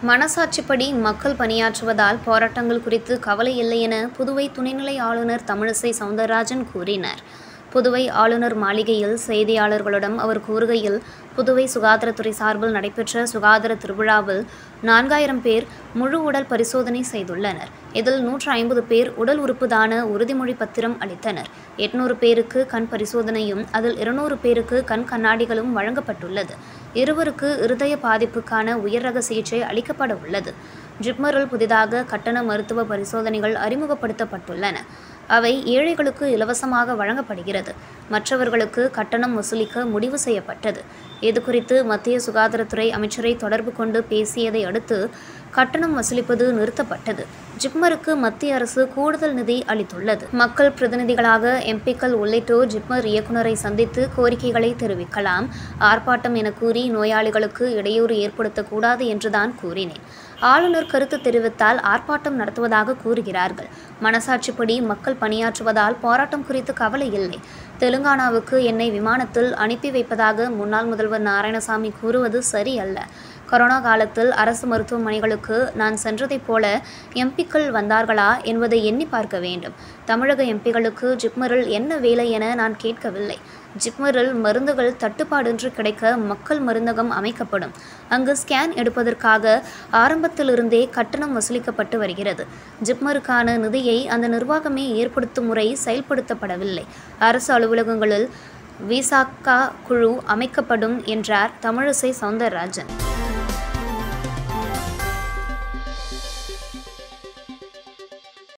மனசாட்சிப்படி மக்கள் பணியாற்றுவதால் போராட்டங்கள் குறித்து கவலை இல்லை என புதுவை துணைநிலை ஆளுநர் தமிழிசை சவுந்தரராஜன் கூறினார் புதுவை ஆளுநர் மாளிகையில் செய்தியாளர்களிடம் அவர் கூறுகையில் புதுவை சுகாதாரத்துறை சார்பில் நடைபெற்ற சுகாதார திருவிழாவில் நான்காயிரம் பேர் முழு உடல் பரிசோதனை செய்துள்ளனர் இதில் நூற்று ஐம்பது பேர் உடல் உறுப்பு தான உறுதிமொழி பத்திரம் அளித்தனர் எட்நூறு பேருக்கு கண் பரிசோதனையும் அதில் இருநூறு பேருக்கு கண் கண்ணாடிகளும் வழங்கப்பட்டுள்ளது இருவருக்கு இருதய பாதிப்புக்கான உயர் ரக சிகிச்சை அளிக்கப்பட உள்ளது ஜிப்மரில் புதிதாக கட்டண மருத்துவ பரிசோதனைகள் அறிமுகப்படுத்தப்பட்டுள்ளன அவை ஏழைகளுக்கு இலவசமாக வழங்கப்படுகிறது மற்றவர்களுக்கு கட்டணம் வசூலிக்க முடிவு செய்யப்பட்டது இது குறித்து மத்திய சுகாதாரத்துறை அமைச்சரை தொடர்பு கொண்டு பேசியதை அடுத்து கட்டணம் வசூலிப்பது நிறுத்தப்பட்டது ஜிப்மருக்கு மத்திய அரசு கூடுதல் நிதி அளித்துள்ளது மக்கள் பிரதிநிதிகளாக எம்பிக்கள் உள்ளிட்டோர் ஜிப்மர் இயக்குநரை சந்தித்து கோரிக்கைகளை தெரிவிக்கலாம் ஆர்ப்பாட்டம் என கூறி நோயாளிகளுக்கு இடையூறு ஏற்படுத்தக்கூடாது என்றுதான் கூறினேன் ஆளுநர் கருத்து தெரிவித்தால் ஆர்ப்பாட்டம் நடத்துவதாக கூறுகிறார்கள் மனசாட்சிப்படி மக்கள் பணியாற்றுவதால் போராட்டம் குறித்து கவலை இல்லை தெலுங்கானாவுக்கு என்னை விமானத்தில் அனுப்பி வைப்பதாக முன்னாள் முதல்வர் நாராயணசாமி கூறுவது சரியல்ல கொரோனா காலத்தில் அரசு மருத்துவமனைகளுக்கு நான் சென்றதைப் போல எம்பிக்கள் வந்தார்களா என்பதை எண்ணி பார்க்க வேண்டும் தமிழக எம்பிகளுக்கு ஜிப்மரில் என்ன வேலை என நான் கேட்கவில்லை ஜிப்மரில் மருந்துகள் தட்டுப்பாடின்றி கிடைக்க மக்கள் மருந்தகம் அமைக்கப்படும் அங்கு ஸ்கேன் எடுப்பதற்காக ஆரம்பத்திலிருந்தே கட்டணம் வசூலிக்கப்பட்டு வருகிறது ஜிப்மருக்கான நிதியை அந்த நிர்வாகமே ஏற்படுத்தும் முறை செயல்படுத்தப்படவில்லை அரசு அலுவலகங்களில் விசாகா குழு அமைக்கப்படும் என்றார் தமிழிசை சவுந்தரராஜன்